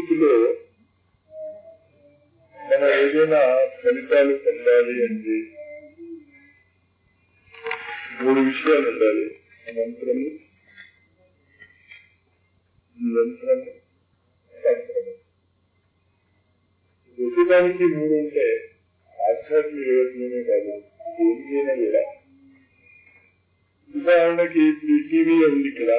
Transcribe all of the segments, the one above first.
జీవితంలో మనం ఏదైనా ఫలితాలు పొందాలి అంటే మూడు విషయాలు ఉండాలి మంత్రము యంత్రము తంత్రము ప్రతిదానికి మూడు ఉంటే ఆధ్యాత్మిక యువతలోనే కాదు దేనికైనా కూడా ఉదాహరణకి ఇప్పుడు టీవీ ఉంది ఇక్కడ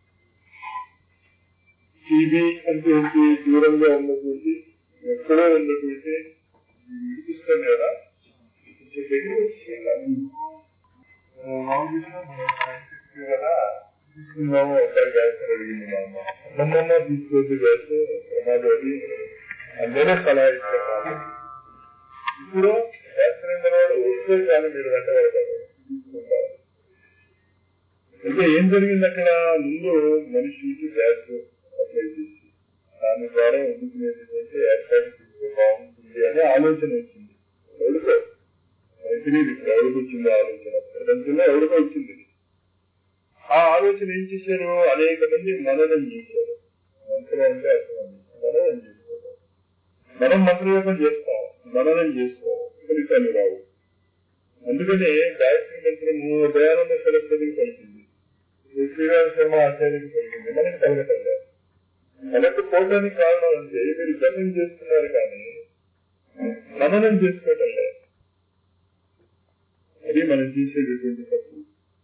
టీవీ అంటే ఏంటి దూరంగా ఉన్నటువంటి ఎక్కడో ఉన్నటువంటి వినిపిస్తాం కదా కొంచెం దగ్గర వచ్చేయాలి కదా తీసుకున్నాము ఒక గ్యాస్ అడిగింది మా అమ్మ అమ్మమ్మ తీసుకోవద్దు గ్యాస్ ప్రమాదం అది అందరూ సలహా ఇచ్చారు ఇప్పుడు గ్యాస్ సిలిండర్ వాడు వస్తే చాలు మీరు వెంట పడతారు తీసుకుంటారు అంటే ఏం జరిగింది అక్కడ ముందు మనిషికి గ్యాస్ అప్లై చేసి దాని ద్వారా వండుకునేటువంటి ఏర్పాటు చేస్తే బాగుంటుంది అనే ఆలోచన వచ్చింది ఎవరికో నాకు తెలియదు ఇప్పుడు ఎవరికి వచ్చిందో ఆలోచన ప్రపంచంలో ఎవరికో వచ్చింది ఇది. ఆ ఆలోచన ఏం చేశారు అనేక మంది మననం చేశారు మంత్రం అంటే అర్థం మననం చేసుకోవడం మనం మంత్రయోగం చేస్తాం మననం చేసుకోం ఫలితాలు రావు అందుకనే గాయత్రి మంత్రము దయానంద సరస్వతికి పలికింది శ్రీరామ శర్మ ఆచార్యకి పలికింది మనకి కలగటం లేదు మనకు పోవడానికి కారణం అంటే మీరు జపం చేస్తున్నారు కానీ మననం చేసుకోవటం లేదు అది మనం చేసేటటువంటి తప్పు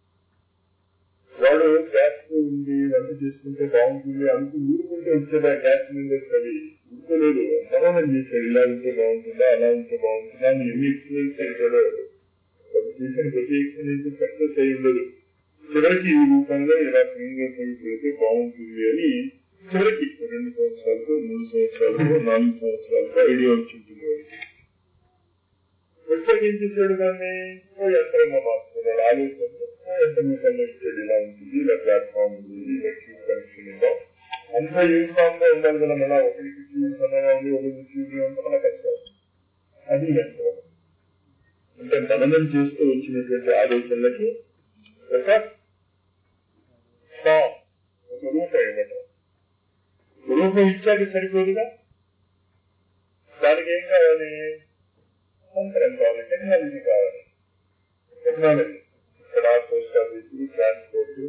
వాడు గ్యాస్ ఉంది వంట చేసుకుంటే బాగుంటుంది అనుకు ఊరుకుంటే వచ్చేదా గ్యాస్ సిలిండర్స్ అవి ఊరుకోలేదు మననం చేశాడు ఇలా ఉంటే బాగుంటుందా అలా ఉంటే బాగుంటుందా అని ఎన్ని ఎక్స్పీరియన్స్ చేశాడో వాడు చేసిన ప్రతి ఎక్స్పీరియన్స్ సక్సెస్ అయి ఉండదు చివరికి ఈ రూపంలో ఇలా సిలిండర్ పెడితే బాగుంటుంది అని చివరికి రెండు సంవత్సరాలకు మూడు సంవత్సరాలకు నాలుగు సంవత్సరాలకు ఐడియా వచ్చి ఉంటుంది వాడికి వచ్చాక ఏం చేశాడు దాన్ని ఓ యంత్రంగా మార్చుకున్నాడు ఆలోచనలో ఓ యంత్రంగా కన్వర్ట్ ఇలా ఉంటుంది ఇలా ప్లాట్ఫామ్ ఉంది ఇలా ట్యూబ్ కనెక్షన్ ఉందా అంతా యూనిఫామ్ గా ఉండాలి కదా మళ్ళా ఒకరికి ట్యూబ్ సన్నగా ఉంది ఒకరికి ట్యూబ్ ఉంటే మన కష్టం అది యంత్రం అంటే మననం చేస్తూ వచ్చినటువంటి ఆలోచనలకి ఒక ఫామ్ ఒక రూపం ఇవ్వటం రూపం ఇచ్చాక సరిపోదుగా దానికి ఏం కావాలి మంత్రం కావాలి టెక్నాలజీ కావాలి టెక్నాలజీ ఇక్కడ పోస్ట్ ఆఫీస్ ట్రాన్స్పోర్ట్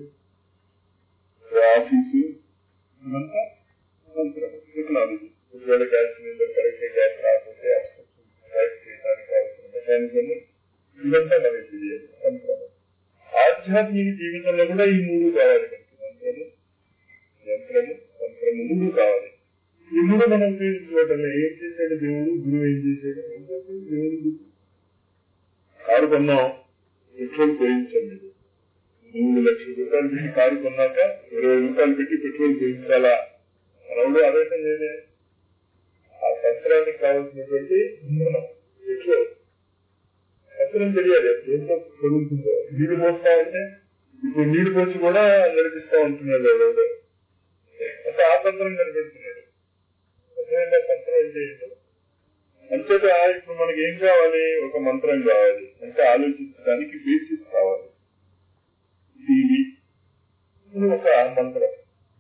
ఆఫీసు ఇదంతా మంత్రం టెక్నాలజీ ఒకవేళ గ్యాస్ సిలిండర్ కరెక్ట్ గ్యాస్ రాకపోతే కరెక్ట్ చేయడానికి కావాల్సిన మెకానిజం ఇదంతా మనకి తెలియదు మంత్రం ఆధ్యాత్మిక జీవితంలో కూడా ఈ మూడు కావాలి మనకి మంత్రము యంత్రము మంత్రము మూడు కావాలి ఈ మూడు మనం ఉపయోగించుకోవటం ఏం చేశాడు దేవుడు గురువు ఏం చేశాడు ఏం చేశాడు దేవుడు గురువు కారు కొన్నాం పెట్రోల్ పోయించండి మూడు లక్షల రూపాయలు పెట్టి కారు కొన్నాక ఇరవై రూపాయలు పెట్టి పెట్రోల్ పోయించాలా మనవుడు అడగటం లేదే ఆ సంవత్సరానికి కావాల్సినటువంటి ఇంధనం పెట్రోల్ సంవత్సరం తెలియాలి ఏంటో చదువుతుందో నీళ్లు పోస్తా ఉంటే ఇప్పుడు నీళ్లు పోసి కూడా నడిపిస్తా ఉంటున్నాడు ఎవడో అంటే ఆ తంత్రం కనిపెడుతున్నాడు అర్థమైందా తంత్రం అంటే ఏంటో అంతేత ఇప్పుడు మనకి ఏం కావాలి ఒక మంత్రం కావాలి అంటే ఆలోచించడానికి బేసిస్ కావాలి టీవీ ఇది ఒక మంత్రం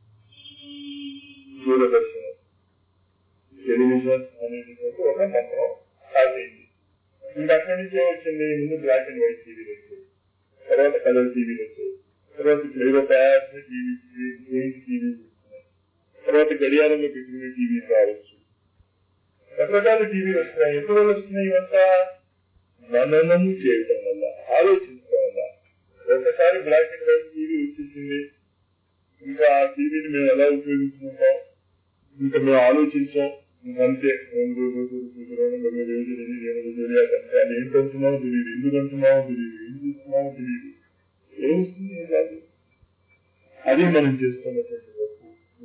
దూరదర్శనం టెలివిజన్ అనేది ఒక మంత్రం సాగింది ఇంకా అక్కడి నుంచి వచ్చింది ముందు బ్లాక్ అండ్ వైట్ టీవీలు వచ్చాయి తర్వాత కలర్ టీవీలు వచ్చాయి తర్వాత ఇప్పుడు ఏదో పెద్ద టీవీ గ్రీన్ టీవీ తర్వాత గడియారంలో పెట్టుకునే టీవీ రావచ్చు రకరకాల టీవీలు వస్తున్నాయి ఎప్పుడు వస్తున్నాయి ఇవంతా మననం చేయటం వల్ల ఆలోచించడం వల్ల ఒకసారి బ్లాక్ అండ్ వైట్ టీవీ వచ్చేసింది ఇంకా ఆ టీవీని మేము ఎలా ఉపయోగించుకుంటాం ఇంకా మేము ఆలోచించాం అంతే రెండు రోజులు రెండు రోజులు రెండు తెలియదు అంటే అది ఏంటంటున్నావు తెలియదు ఎందుకు అంటున్నావు తెలియదు ఏం చేస్తున్నావు తెలియదు ఏమొస్తుంది ఏం కాదు అది మనం చేస్తున్నటువంటి వరకు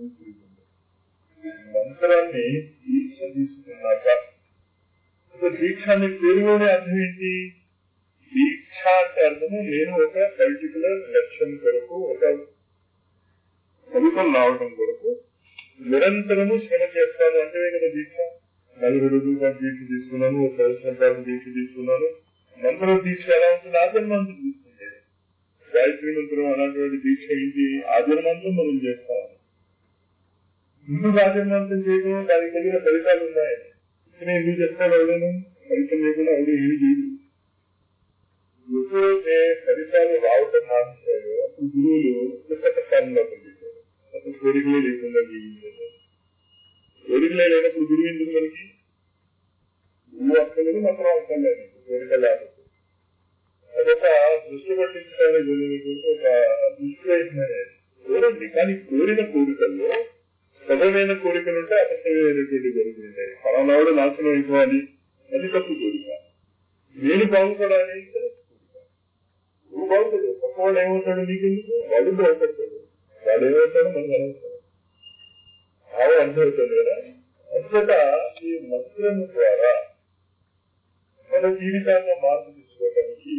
మంత్రాన్ని దీక్ష తీసుకున్నాక దీక్ష అనే పేరులోనే అర్థం ఏంటి దీక్ష అంటే అర్థము నేను ఒక పర్టికులర్ లక్ష్యం కొరకు ఒక ఫలితం రావడం కొరకు నిరంతరము శ్రమ చేస్తాను అంటే కదా దీక్ష నలుగురు రోజుల పాటు దీక్ష తీసుకున్నాను ఒక సంవత్సరం పాటు దీక్ష తీసుకున్నాను మంత్రం దీక్ష ఎలా ఉంటుంది ఆజన్మాంతం తీసుకుంటాడు గాయత్రి మంత్రం అలాంటి దీక్ష ఏంటి ఆజన్మాంతం మనం చేస్తాము ఇల్లు రాజమాంతం చేయడం దానికి తగిన ఫలితాలు ఉన్నాయి ఇక్కడ ఎందుకు చెప్తాడు ఎవడను ఫలితం లేకుండా ఎవడు ఏమి చేయదు ఎప్పుడైతే ఫలితాలు రావటం మానేశారో అప్పుడు గురువులు పుస్తక స్థానంలో పనిచేశారు అసలు కోరికలే లేకుండా జీవించారు కోరికలే లేనప్పుడు గురువు ఎందుకు మనకి గురువు అక్కలేదు మాత్రం అక్కర్లేదు కోరిక లేకపోతే అదొక దృష్టి పట్టించడానికి జరిగినటువంటి ఒక దుష్ప్రయత్నమే కోరండి కానీ కోరిన కోరికల్లో సబమైన కోరికలు ఉంటే అసత్యమైనటువంటి కోరికలు ఉంటాయి ఫలానాడు నాశనం అయిపోవాలి అది తప్పు కోరిక నేను బాగుపడాలి అంటే కోరిక నువ్వు బాగుపడు పక్కవాడు ఏమవుతాడు నీకెందుకు వాడు బాగుపడతాడు వాడు ఏమవుతాడు మనకు అనవసరం భావం అర్థమవుతుంది కదా అంతటా ఈ మంత్రం ద్వారా మన జీవితాల్లో మార్పు తీసుకోవడానికి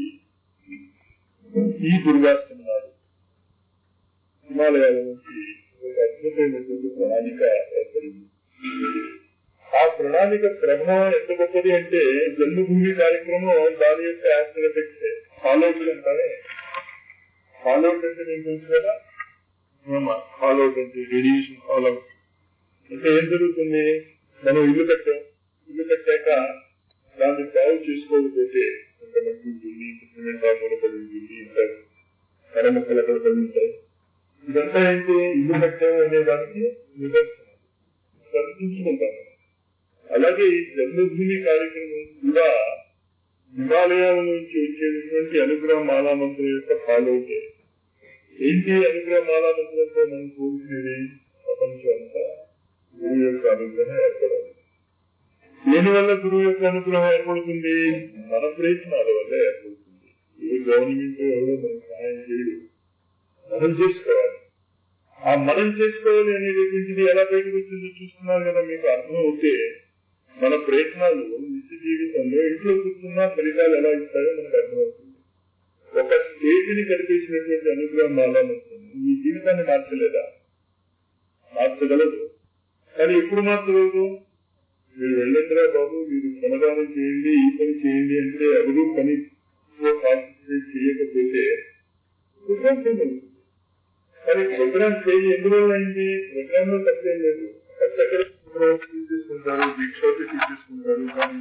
ఈ దుర్గాష్టమి నాడు హిమాలయాల నుంచి ఒక అద్భుతమైనటువంటి ప్రణాళిక ఏర్పడింది ఆ ప్రణాళిక ప్రభావం ఎంత గొప్పది అంటే జన్మభూమి కార్యక్రమం దాని యొక్క యాక్టర్ ఎఫెక్ట్స్ ఫాలోఅవుట్ అంటారే ఫాలోఅవుట్ అంటే నేను తెలుసు కదా ఫాలోఅవుట్ అంటే రేడియేషన్ ఫాలోఅవుట్ అంటే ఏం జరుగుతుంది మనం ఇల్లు కట్టాం ఇల్లు కట్టాక దాన్ని బాగు చేసుకోకపోతే కొంతమంది ఉంటుంది సిమెంట్ ఆకులు పడి ఉంటుంది ఇంత కర మొక్కలు అక్కడ పడి ఉంటాయి ఇదంతా ఏంటి ఇల్లు కట్టాము అనే దానికి నిదర్శనం సరిదించుకుంటాము అలాగే ఈ జన్మభూమి కార్యక్రమం కూడా హిమాలయాల నుంచి వచ్చేటటువంటి అనుగ్రహ మాలామంత్రం యొక్క ఫాలోటే ఏంటి అనుగ్రహ మాలామంత్రంతో మనం కోరుకునేది ప్రపంచం అంతా గురువు యొక్క అనుగ్రహం ఏర్పడాలి దేనివల్ల గురువు యొక్క అనుగ్రహం ఏర్పడుతుంది మన ప్రయత్నాల వల్ల ఏర్పడుతుంది ఏ గవర్నమెంట్ ఎవరో మనకు సహాయం చేయడు మనం చేసుకోవాలి ఆ మనం చేసుకోవాలి అనేటటువంటిది ఎలా బయటకు వచ్చిందో చూస్తున్నారు కదా మీకు అర్థం అవుతే మన ప్రయత్నాలు నిత్య జీవితంలో ఇంట్లో కూర్చున్నా ఫలితాలు ఎలా ఇస్తాయో మనకు అర్థమవుతుంది ఒక స్టేజ్ ని కనిపించినటువంటి అనుగ్రహం మాలామంటుంది మీ జీవితాన్ని మార్చలేదా మార్చగలదు కానీ ఎప్పుడు మార్చగలదు మీరు వెళ్ళండిరా బాబు మీరు శ్రమదానం చేయండి ఈ పని చేయండి అంటే ఎవరు పని కాన్సన్ట్రేట్ చేయకపోతే ప్రోగ్రామ్ చేయగలరు కానీ ప్రోగ్రామ్ చేయి ఎందువల్ల అయింది ప్రోగ్రామ్ లో తప్పేం లేదు ఎక్కడ తీసేసుకుంటారు దీక్షోటి తీసేసుకుంటారు కానీ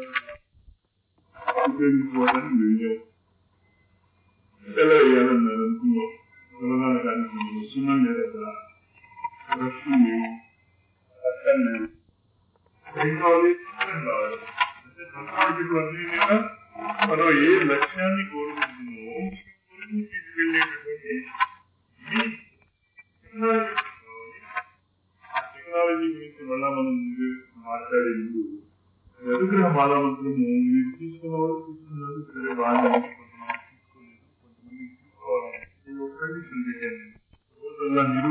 ఉపయోగించుకోవడానికి వెళ్ళాం ఎలా వేయాలన్నారు అనుకున్నాం శ్రమదాన కార్యక్రమంలో సున్నం లేదు అక్కడ రక్షణ లేవు అర్థం లేదు ఏం కావాలి అర్థం కావాలి అంటే సమాజంలోని మనం ఏ లక్ష్యాన్ని కోరుకుంటున్నామో తీసుకెళ్ళేటటువంటి టెక్నాలజీ గురించి మళ్ళా మనం ముందు మాట్లాడే ముందు అనుగ్రహ బాలమంత్రము మీరు తీసుకున్న వాళ్ళు తీసుకున్నారు సరే బాగా కొంతమంది తీసుకోలేదు కొంతమంది తీసుకోవాలని ఇది ఒక కండిషన్ పెట్టాను రోజుల్లో మీరు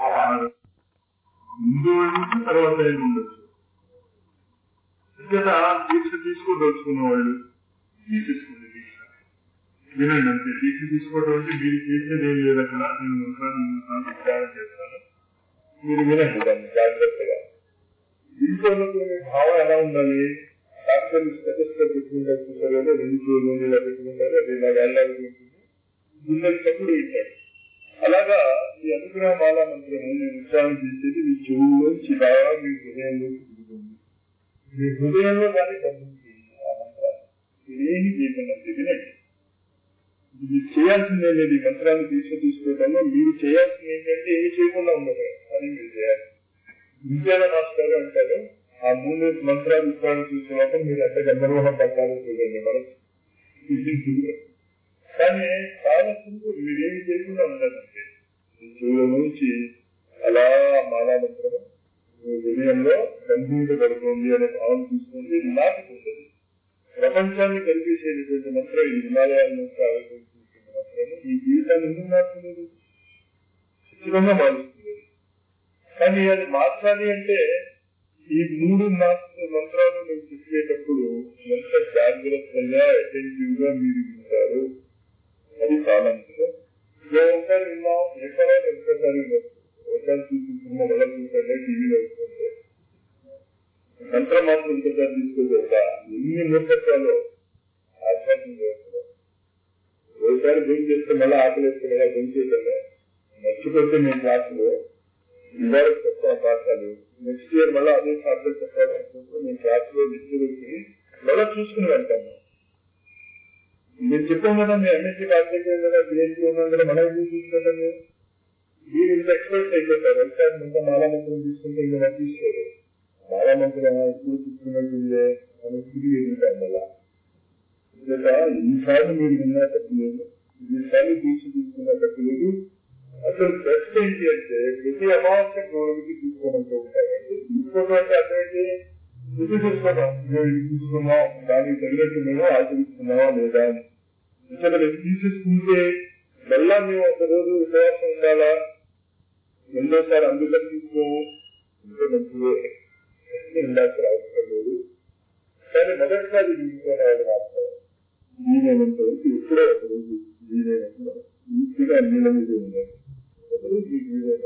ముందు ఉండొచ్చు తర్వాత అయినా ఉండొచ్చు అంతేత దీక్ష తీసుకోదలుచుకున్న వాళ్ళు తీసేసుకోండి దీక్ష వినండి అంతే దీక్ష తీసుకోవడం అంటే మీరు చేసేది ఏం లేదు అక్కడ నేను మంత్రాన్ని ధ్యానం చేస్తాను మీరు వినండి దాన్ని జాగ్రత్తగా దీంట్లో ఉన్నప్పుడు మీ భావం ఎలా ఉండాలి డాక్టర్లు స్టెటస్కోప్ పెట్టుకుంటారు చూసారు కదా రెండు చూడు ఇలా పెట్టుకుంటారు అది ఇలా వెళ్ళాలి ఉంటుంది గుండెకి చప్పుడు ఇచ్చాడు అలాగా ఈ అనుగ్రహ మాలా మంత్రము నేను ఉచ్చారణ చేసేది మీ చెవుల్లోంచి బాగా మీ హృదయంలోకి దిగుతుంది మీ హృదయంలో కానీ బంధించి ఆ మంత్రాన్ని ఇదేమి చేయకుండా వినండి మీరు చేయాల్సిందే లేదు ఈ మంత్రాన్ని తీసుకు తీసుకోవడంలో మీరు చేయాల్సింది ఏంటంటే ఏమి చేయకుండా ఉండదు అని మీరు చేయాలి విద్యాల మాస్టర్ అంటారు ఆ మూడు మంత్రాలు ఉచ్చారణ చూసినప్పుడు మీరు ఎంత గందరగోళం పడతారో చూడండి మనసు కానీ చాలా సింపుల్ మీరేమి చేయకుండా ఉండాలంటే చెవుల నుంచి అలా మాలా మంత్రము హృదయంలో గంభీరపడుతుంది అనే భావన తీసుకుంటే నాటుకుంటుంది ప్రపంచాన్ని కల్పించేటటువంటి మంత్రం ఈ హిమాలయాల నుంచి ఆవిర్భవించినటువంటి మంత్రము ఈ జీవితాన్ని ఎందుకు మార్చలేదు ఖచ్చితంగా మారుస్తుంది కానీ అది మార్చాలి అంటే ఈ మూడు మంత్రాలు నేను చెప్పేటప్పుడు ఎంత జాగ్రత్తగా అటెంటివ్ గా మీరు వింటారు అది చాలా ముఖ్యం మేము ఒకసారి విన్నాం ఎక్కడో ఒక్కసారి ఒకసారి చూసుకుంటున్నాం మళ్ళీ చూస్తుంటే టీవీలో వస్తుంటే మంత్రం మాత్రం ఇంకొకసారి తీసుకోకూడదా ఎన్ని మూర్ఖత్వాలు ఆధ్యాత్మిక వ్యవస్థలో ఒకసారి భూమి చేస్తే మళ్ళీ ఆకలి వేస్తే మళ్ళీ భూమి చేయగలరా మర్చిపోతే మీ క్లాసులో ఇవాళ చెప్తాం పాఠాలు నెక్స్ట్ ఇయర్ మళ్ళీ అదే సాధ్యం చెప్పాలనుకుంటూ నేను క్లాస్ లో లెక్చరర్కి మళ్ళీ చూసుకుని వెళ్తాను నేను చెప్పాను కదా మీ ఎంఎస్సీ పాస్ అయిపోయింది కదా పిహెచ్డీ ఉన్నాం కదా మనం ఎందుకు చూసుకోండి మీరు ఇంత ఎక్స్పర్ట్ అయిపోతారు ఒకసారి ఇంత మాలామంత్రం తీసుకుంటే ఇంకా నాకు తీసుకోరు మాలామంత్రం ఎప్పుడు తీసుకున్నట్టుందే మనం తిరిగి ఎదుగుతాం మళ్ళా ఇక ఎన్నిసార్లు మీరు విన్నా తప్పలేదు ఎన్నిసార్లు తీసి తీసుకున్నా తప్పలేదు అసలు బెస్ట్ ఏంటి అంటే ప్రతి అమావాస్య గౌరవికి తీసుకోమంటూ ఉంటారండి తీసుకోవడం అంటే అర్థమైతే ఇది చూసుకున్నాం మేము ఇది తీసుకున్నాం దానికి తగినట్టు మేము ఆచరిస్తున్నామా లేదా అని ఇక్కడ మేము తీసేసుకుంటే మళ్ళా మేము ఒక రోజు ఉపవాసం ఉండాలా రెండోసారి అందులో తీసుకోము ఇంకా మంచిదే ఉండాల్సిన అవసరం లేదు కానీ మొదటిసారి తీసుకోవాలి మాత్రం వీలైనంత వరకు ఎప్పుడో ఒక రోజు వీలైనంత పూర్తిగా నీళ్ళ మీద ఉండాలి ఒకరు మీకు వీలైనంత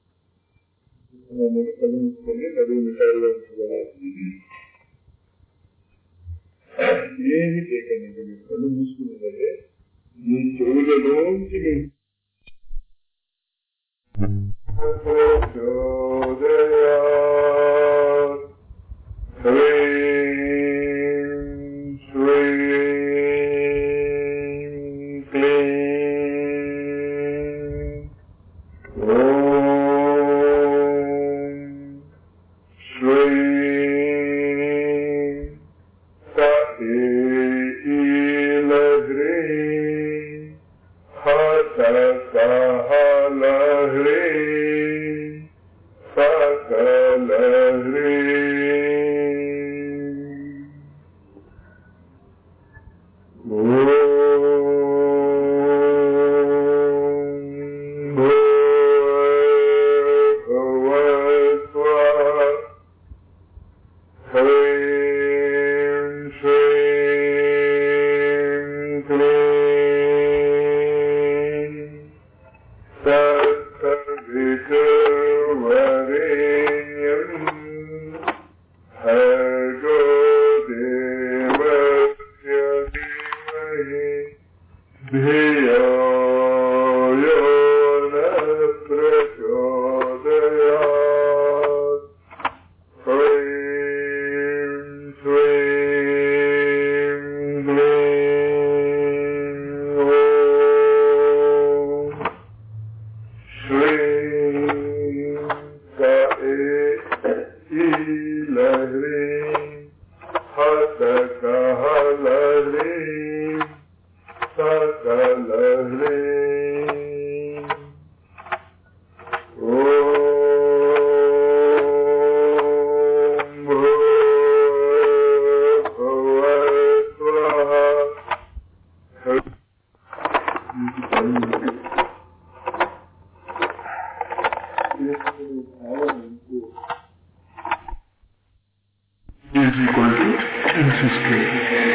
కళ్ళు మూసుకొని నదువు మిఠాయిలో ఉంచుకోవాలి ఏమి చేయకండి ఇంకా మీరు కళ్ళు మూసుకున్నదంటే మీ చెవులలోంచి మీరు హ్రీం శ్రీం క్లీం ఓం శ్రీం సహీలహ్రీం హససహలహ్రీం సకలహ్రీం ఓం భగవత్వః హ్రీం శ్రీం క్లీం తత్సవితుర్వరేణ్యం భర్గో దేవస్య ధీమహి ధియో యో న ప్రచోదయాత్ హ్రీం శ్రీం క్లీం ఓం శ్రీం కీలహ్రీం హసకహలహ్రీం సకలహ్రీం ఓం భగవత్వః is equal to insisting.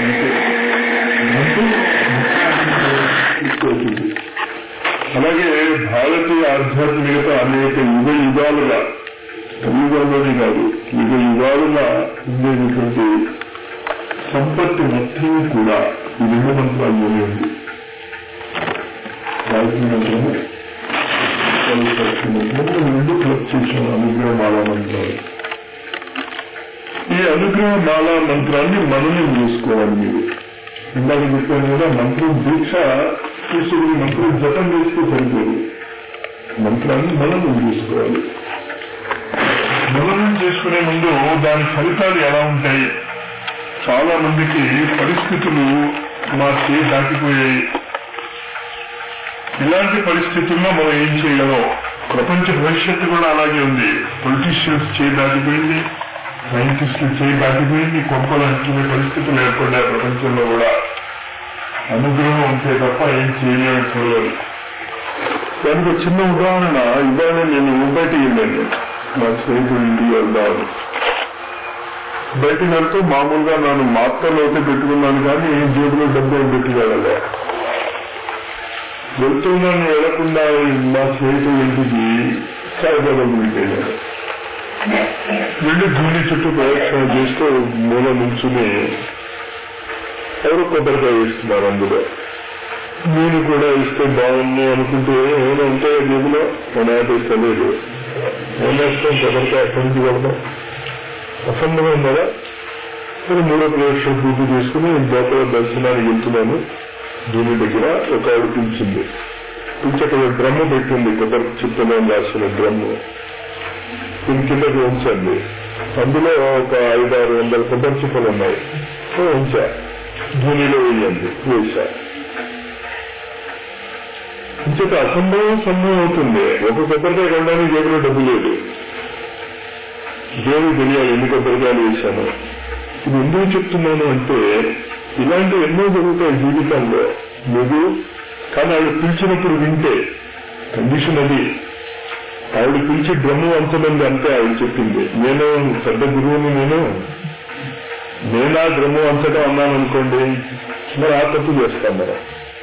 అలాగే భారతీయ ఆధ్యాత్మికత అనేక యుగ యుగాలుగా యుగంలోనే కాదు యుగ యుగాలుగా ఉండేటటువంటి సంపత్తి మొత్తం కూడా ఈ రెండు మంత్రాల్లోనే ఉంది గాయత్రి మంత్రము మంత్రము రెండు క్లబ్ చేసిన అనుగ్రహ మాలా మంత్రాలు ఈ అనుగ్రహ మాలా మంత్రాన్ని మననం చేసుకోవాలి మీరు ఇందాక చెప్పాను కదా మంత్రం దీక్ష తీసుకుని మంత్రం జపం చేస్తే సరిపోదు మంత్రాన్ని మననం చేసుకోవాలి మననం చేసుకునే ముందు దాని ఫలితాలు ఎలా ఉంటాయి చాలా మందికి పరిస్థితులు మా చేయి దాటిపోయాయి ఇలాంటి పరిస్థితుల్లో మనం ఏం చేయగలం ప్రపంచ భవిష్యత్తు కూడా అలాగే ఉంది పొలిటీషియన్స్ చేయి దాటిపోయింది సైంటిస్టులు చేయి దాటిపోయింది కొంపలు అంటుకునే పరిస్థితులు ఏర్పడ్డాయి ప్రపంచంలో కూడా అనుగ్రహం ఉంటే తప్ప ఏం చేయలేని చూడాలి దానికి ఒక చిన్న ఉదాహరణ ఇవాళ నేను బయటికి వెళ్ళాను మా స్నేహితుడు ఇంటికి వెళ్దామని బయటికి వెళ్తూ మామూలుగా నన్ను మాత్రలో అయితే పెట్టుకున్నాను కానీ జేబులో డబ్బు ఏం పెట్టుకెళ్ళలే వెళ్తున్నాను వెళ్లకుండా మా స్నేహితుడు ఇంటికి సాయిబాబా గుడికి వెళ్ళాను వెళ్ళి భూమి చుట్టూ ప్రదక్షిణ చేస్తూ మూల నుంచుని ఎవరు కొబ్బరికాయ వేస్తున్నారు అందులో నేను కూడా ఇస్తే బాగుంది అనుకుంటే ఏమైనా ఉంటాయో జేబులో మన తెలియదు ఏం చేస్తాం కొబ్బరికాయ ఎక్కడి నుంచి కొడతాం అసంభవం కదా మరి మూడో ప్రవేశం పూర్తి చేసుకుని లోపల దర్శనానికి వెళ్తున్నాను దీని దగ్గర ఒక ఆవిడ పిలిచింది పిలిచి అక్కడ డ్రమ్ము పెట్టింది కొబ్బరి చిత్తలో రాసిన డ్రమ్ము దీని కిందకి ఉంచండి అందులో ఒక ఐదు ఆరు వందల కొబ్బరి చిప్పలు ఉన్నాయి సో ఉంచా భూమిలో వేయండి వేసా ఇంచేత అసంభవం సంభవం అవుతుంది ఒక కొబ్బరికాయ కొనడానికి జేబులో డబ్బు లేదు దేవుడు తెలియాలి ఎన్ని కొబ్బరికాయలు వేశాను ఇది ఎందుకు చెప్తున్నాను అంటే ఇలాంటివి ఎన్నో జరుగుతాయి జీవితంలో నువ్వు కానీ ఆవిడ పిలిచినప్పుడు వింటే కండిషన్ అది ఆవిడ పిలిచి డ్రమ్ము అంతమంది అంతే ఆవిడ చెప్పింది నేను పెద్ద గురువుని నేను నేనా డ్రమ్ము అంచడం అన్నాను అనుకోండి మరి ఆ తప్పు చేస్తాం మనం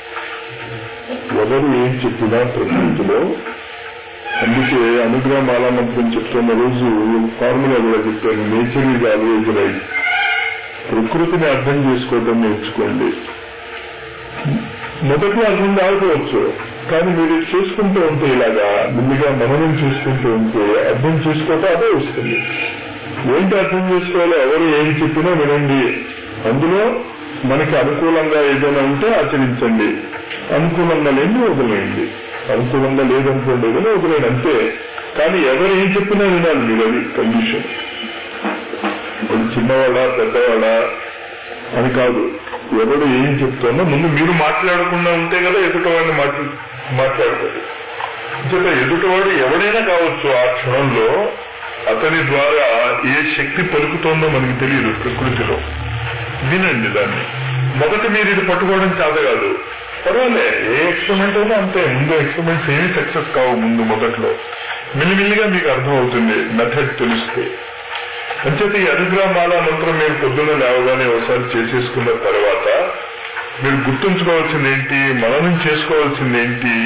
ఎవరు ఏం చెప్పినా ప్రకృతిలో అందుకే అనుగ్రహ మాలామంత్రం చెప్తున్న రోజు ఫార్ములా కూడా చెప్పాను నేచర్ ఈజ్ ఆల్వేజ్ రైట్ ప్రకృతిని అర్థం చేసుకోవడం నేర్చుకోండి మొదట్లో అర్థం కాకపోవచ్చు కానీ మీరు చేసుకుంటూ ఉంటే ఇలాగా ముందుగా మననం చేసుకుంటూ ఉంటే అర్థం చేసుకోవటం అదే వస్తుంది ఏంటి అర్థం చేసుకోవాలో ఎవరు ఏం చెప్పినా వినండి అందులో మనకి అనుకూలంగా ఏదైనా ఉంటే ఆచరించండి అనుకూలంగా లేని వదిలేయండి అనుకూలంగా లేదనుకోండి ఏదైనా వదిలేయండి అంతే కానీ ఎవరు ఏం చెప్పినా వినాలి మీరు అది కండిషన్ అది చిన్నవాడా పెద్దవాడా అని కాదు ఎవడు ఏం చెప్తున్నా ముందు మీరు మాట్లాడకుండా ఉంటే కదా ఎదుటివాడిని మాట్లా మాట్లాడతారు చేత ఎదుటివాడు ఎవడైనా కావచ్చు ఆ క్షణంలో అతని ద్వారా ఏ శక్తి పలుకుతోందో మనకి తెలియదు ప్రకృతిలో వినండి దాన్ని మొదట మీరు ఇది పట్టుకోవడం చేత కాదు పర్వాలే ఏ ఎక్స్పెరిమెంట్ అయినా అంతే ముందు ఎక్స్పెరిమెంట్స్ ఏమీ సక్సెస్ కావు ముందు మొదట్లో మెల్లిమెల్లిగా మీకు అర్థం అవుతుంది మెథడ్ తెలిస్తే అంచేత ఈ అనుగ్రహమాల మంత్రం మీరు పొద్దున్న లేవగానే ఒకసారి చేసేసుకున్న తర్వాత మీరు గుర్తుంచుకోవాల్సింది ఏంటి మననం చేసుకోవాల్సింది ఏంటి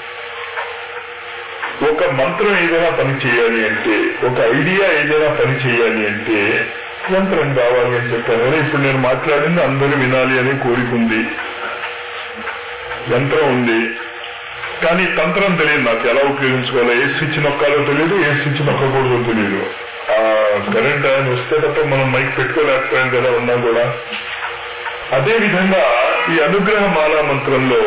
ఒక మంత్రం ఏదైనా పని చేయాలి అంటే ఒక ఐడియా ఏదైనా పని చేయాలి అంటే యంత్రం కావాలి అని చెప్పాను కదా ఇప్పుడు నేను మాట్లాడింది అందరూ వినాలి అనే కోరికుంది యంత్రం ఉంది కానీ తంత్రం తెలియదు నాకు ఎలా ఉపయోగించుకోవాలో ఏ స్విచ్ నొక్కాలో తెలియదు ఏ స్విచ్ నొక్కకూడదో తెలియదు ఆ కరెంట్ ఆయన వస్తే తప్ప మనం మైక్ పెట్టుకోలేకపోయాం కదా ఉన్నా కూడా అదే విధంగా ఈ అనుగ్రహ మాలా మంత్రంలో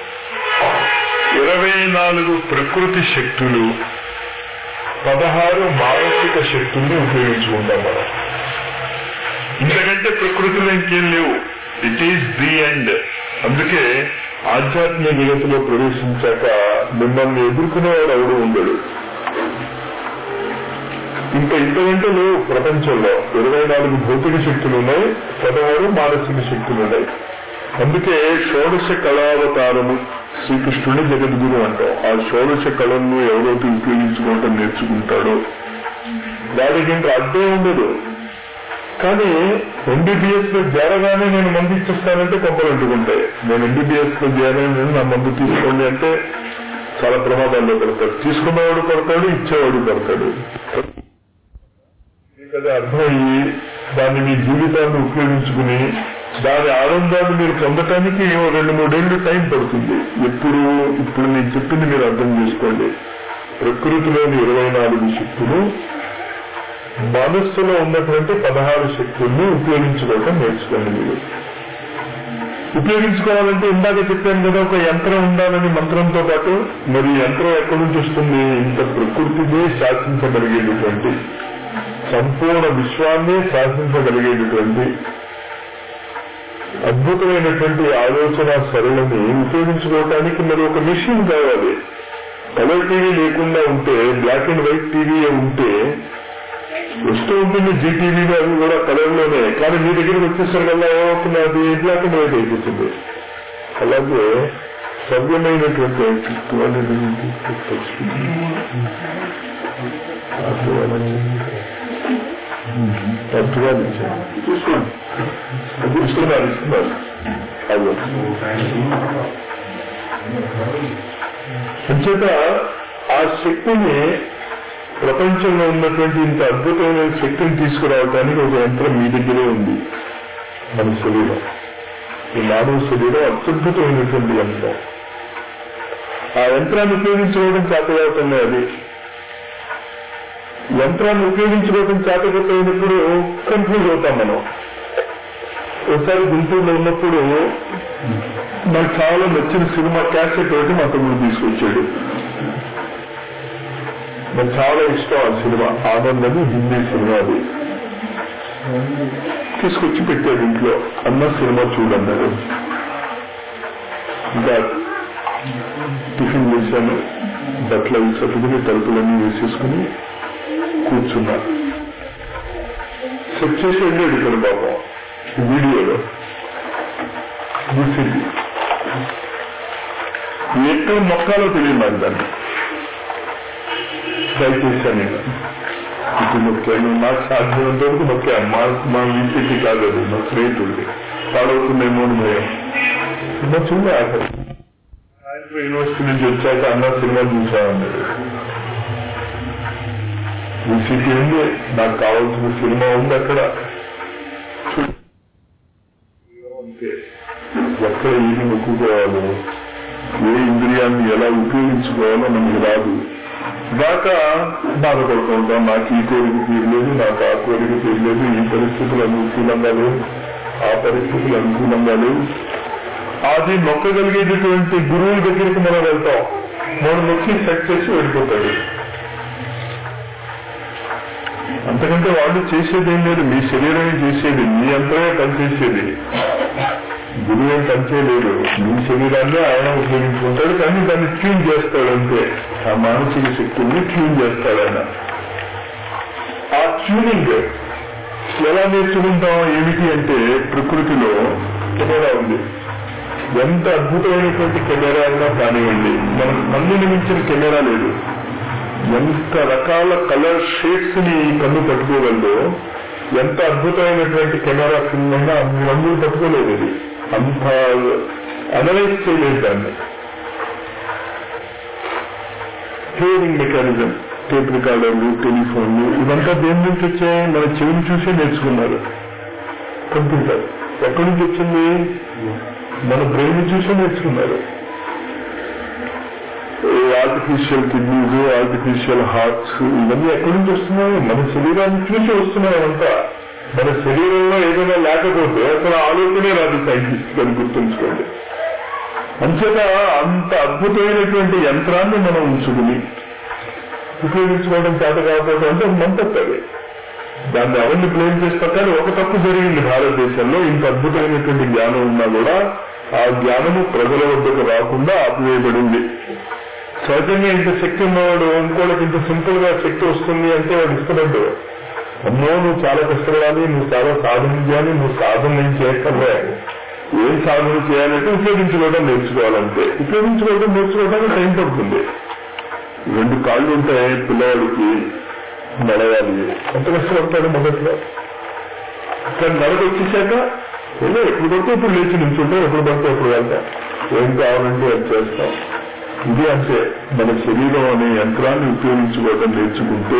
ఇరవై నాలుగు ప్రకృతి శక్తులు పదహారు మానసిక శక్తుల్ని ఉపయోగించుకుంటాం మనం ఇంతకంటే ప్రకృతిలో ఇంకేం లేవు ఇట్ ఈస్ ది ఎండ్ అందుకే ఆధ్యాత్మిక జగత్తులో ప్రవేశించాక మిమ్మల్ని ఎదుర్కొనేవాడు ఎవడు ఉండడు ఇంకా ఇంతకంటే లేవు ప్రపంచంలో ఇరవై నాలుగు భౌతిక శక్తులు ఉన్నాయి పదహారు మానసిక శక్తులు ఉన్నాయి అందుకే షోడశ కళావతారము శ్రీకృష్ణుడి జగద్గురు అంటాం ఆ షోడశ కళలను ఎవరైతే ఉపయోగించుకోవటం నేర్చుకుంటాడో వాడికి ఇంకా అడ్డే ఉండదు కానీ ఎంబీబీఎస్ లో చేరగానే నేను మందు ఇచ్చేస్తానంటే కొంపలు అంటుకుంటాయి నేను ఎంబీబీఎస్ లో చేరాను నా మందు తీసుకోండి అంటే చాలా ప్రమాదాల్లో పడతాడు తీసుకున్నవాడు పడతాడు ఇచ్చేవాడు పడతాడు మీకు అది అర్థమయ్యి దాన్ని మీ జీవితాన్ని ఉపయోగించుకుని దాని ఆనందాన్ని మీరు పొందటానికి ఓ రెండు మూడేళ్లు టైం పడుతుంది ఎప్పుడు ఇప్పుడు నేను చెప్పింది మీరు అర్థం చేసుకోండి ప్రకృతిలోని ఇరవై నాలుగు శక్తులు మనస్సులో ఉన్నటువంటి పదహారు శక్తుల్ని ఉపయోగించుకోవటం నేర్చుకోండి మీరు ఉపయోగించుకోవాలంటే ఇందాక చెప్పాను కదా ఒక యంత్రం ఉండాలని మంత్రంతో పాటు మరి ఈ యంత్రం ఎక్కడి నుంచి వస్తుంది ఇంత ప్రకృతిని శాసించగలిగేటటువంటి సంపూర్ణ విశ్వాన్ని శాసించగలిగేటటువంటి అద్భుతమైనటువంటి ఆలోచన సరళని ఉపయోగించుకోవటానికి మరి ఒక మిషన్ కావాలి కలర్ టీవీ లేకుండా ఉంటే బ్లాక్ అండ్ వైట్ టీవీ ఉంటే వస్తూ ఉంటుంది జీటీవీలో అవి కూడా కలర్ లోనే కానీ మీ దగ్గరికి వచ్చేసరికల్లా ఏమవుతుంది అది బ్లాక్ అండ్ వైట్ అయిపోతుంది అలాగే సవ్యమైనటువంటి అద్భుతాలు ఇచ్చారు చూసుకోండి అది ఇస్తున్నారు ఇస్తున్నారు అది అంచేత ఆ శక్తిని ప్రపంచంలో ఉన్నటువంటి ఇంత అద్భుతమైన శక్తిని తీసుకురావడానికి ఒక యంత్రం మీ దగ్గరే ఉంది మన శరీరం ఈ మానవ శరీరం అత్యద్భుతమైనటువంటి యంత్రం ఆ యంత్రాన్ని ఉపయోగించుకోవడం చేతగావుతుంది అది యంత్రాన్ని ఉపయోగించుకోవడం చేతకపోయినప్పుడు కన్ఫ్యూజ్ అవుతాం మనం ఒకసారి గుంటూరులో ఉన్నప్పుడు నాకు చాలా నచ్చిన సినిమా క్యాసెట్ ఒకటి మా తమ్ముడు తీసుకొచ్చాడు నాకు చాలా ఇష్టం ఆ సినిమా ఆనందని హిందీ సినిమా అది తీసుకొచ్చి పెట్టాడు ఇంట్లో అన్న సినిమా చూడన్నాడు ఇంకా టిఫిన్ చేశాను బట్టలు అవి సర్దుకుని తలుపులన్నీ వేసేసుకుని కూర్చున్నా సెట్ చేసి వెళ్ళాడు ఇక్కడ పాపం వీడియోలో విసిగి ఎక్కడ మొక్కాలో తెలియదు నాకు దాన్ని ట్రై చేశాను నేను ఇప్పుడు మొక్కాను నాకు సాధ్యమైనంత వరకు మొక్కాను మా మా ఇంటికి కాదు అది మా స్నేహితుడికి పాడవుతుందేమో అని భయం సినిమా చూడ ఆఖరి సాయంత్రం యూనివర్సిటీ నుంచి వచ్చాక అన్న సినిమా చూసామన్నాడు ఈ సిటీ ఉంది నాకు కావాల్సిన సినిమా ఉంది అక్కడ అంతే ఎక్కడ ఏమి నొక్కుకోవాలో ఏ ఇంద్రియాన్ని ఎలా ఉపయోగించుకోవాలో మనకి రాదు దాక బాధపడుతూ ఉంటాం నాకు ఈ కోరిక తీరలేదు నాకు ఆ కోరిక తీరలేదు ఈ పరిస్థితులు అనుకూలంగా లేవు ఆ పరిస్థితులు అనుకూలంగా లేవు అది నొక్కగలిగేటటువంటి గురువుల దగ్గరికి మనం వెళ్తాం మనం నొక్కి సెట్ చేసి వెళ్ళిపోతాడు అంతకంటే వాళ్ళు చేసేది ఏం లేదు మీ శరీరమే చేసేది మీ అంతరే పనిచేసేది గురువు ఏం పనిచేయలేరు మీ శరీరాన్ని ఆయన ఉపయోగించుకుంటాడు కానీ దాన్ని ట్యూన్ చేస్తాడు అంతే ఆ మానసిక శక్తుల్ని ట్యూన్ చేస్తాడు ఆయన ఆ ట్యూనింగ్ ఎలా నేర్చుకుంటాం ఏమిటి అంటే ప్రకృతిలో కెమెరా ఉంది ఎంత అద్భుతమైనటువంటి కెమెరా అయినా కానివ్వండి మన కన్నుని మించిన కెమెరా లేదు ఎంత రకాల కలర్ షేడ్స్ ని ఈ కన్ను పట్టుకోగలదో ఎంత అద్భుతమైనటువంటి కెమెరా ఫిల్మ్ అయినా అన్ని రంగులు పట్టుకోలేదు ఇది అంత అనలైజ్ చేయలేదు దాన్ని హియరింగ్ మెకానిజం టేప్ రికార్డర్లు టెలిఫోన్లు ఇదంతా దేని నుంచి వచ్చాయి మన చెవిని చూసే నేర్చుకున్నారు కంప్యూటర్ ఎక్కడి నుంచి వచ్చింది మన బ్రెయిన్ చూసే నేర్చుకున్నారు ఆర్టిఫిషియల్ కిడ్నీస్ ఆర్టిఫిషియల్ హార్ట్స్ ఇవన్నీ ఎక్కడి నుంచి వస్తున్నాయి మన శరీరాన్ని చూసి వస్తున్నాయి అంతా మన శరీరంలో ఏదైనా లేకపోతే అసలు ఆలోచనే రాదు సైంటిస్ట్ అని గుర్తుంచుకోండి అంచేత అంత అద్భుతమైనటువంటి యంత్రాన్ని మనం ఉంచుకుని ఉపయోగించుకోవడం చేత కాకపోవడం అంటే మంతది దాన్ని ఎవరిని బ్లేమ్ చేస్తారు కానీ ఒక తప్పు జరిగింది భారతదేశంలో ఇంత అద్భుతమైనటువంటి జ్ఞానం ఉన్నా కూడా ఆ జ్ఞానము ప్రజల వద్దకు రాకుండా ఆపివేయబడింది సహజంగా ఇంత శక్తి ఉన్నవాడు ఇంకోటికి ఇంత సింపుల్ గా శక్తి వస్తుంది అంటే వాడు ఇష్టపడ్డు అమ్మో నువ్వు చాలా కష్టపడాలి నువ్వు చాలా సాధన చేయాలి నువ్వు సాధన ఏం చేయక్కర్లే ఏం సాధన చేయాలంటే ఉపయోగించుకోవడం నేర్చుకోవాలంటే ఉపయోగించుకోవడం నేర్చుకోవడానికి టైం పడుతుంది రెండు కాళ్ళు ఉంటాయి పిల్లవాడికి నడవాలి ఎంత కష్టపడతాడు మొదట్లో కానీ నడక వచ్చేసాక ఏదో ఎప్పుడు పడితే ఇప్పుడు లేచి నిల్చుంటాం ఎప్పుడు పడితే ఎప్పుడు వెళ్తాం ఏం కావాలంటే అది చేస్తాం ఇది అంటే మన శరీరం అనే యంత్రాన్ని ఉపయోగించుకోవడం నేర్చుకుంటే